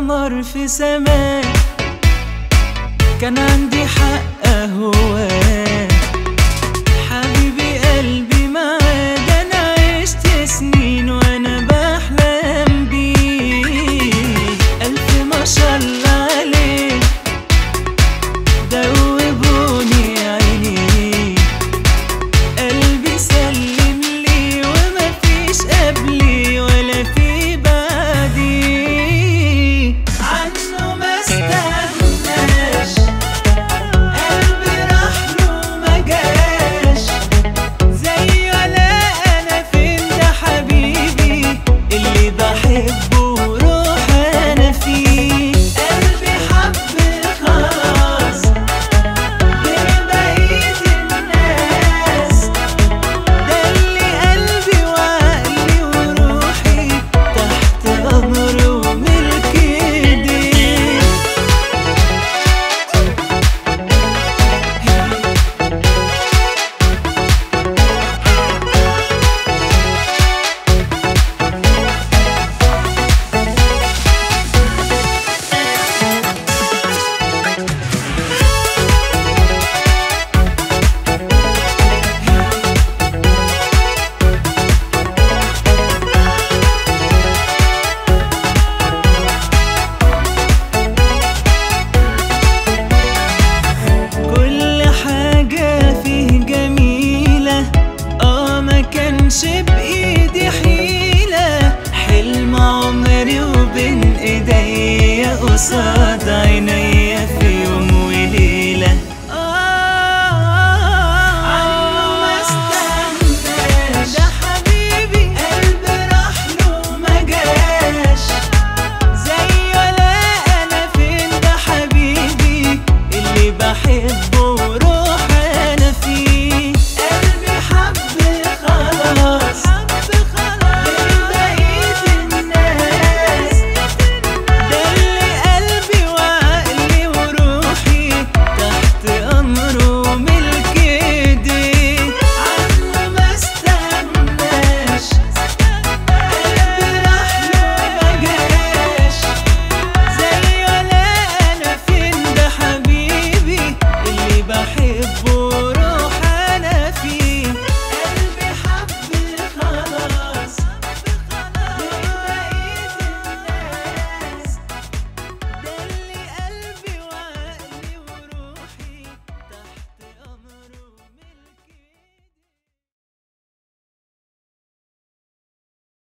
قمر في سماء كان عندي حق اهواه حبيبي قلبي معاه ده انا عشت سنين وانا بحلم بيه الف ما شاء الله عليه دوبوني عينيه قلبي سلم لي وما فيش قبلي ولا في بعدي عنه ما استغناش قلبي راح له ما جاش زي ولا انا فين ده حبيبي اللي بحبه وروح انا فيه قلبي حب خلاص غير بقية الناس ده اللي قلبي وعقلي وروحي تحت امره وملك ايديه كل حاجة فيه جميلة اه ما كانش بإيدي حيلة حلم عمري وبين ايديا قصاد عينيا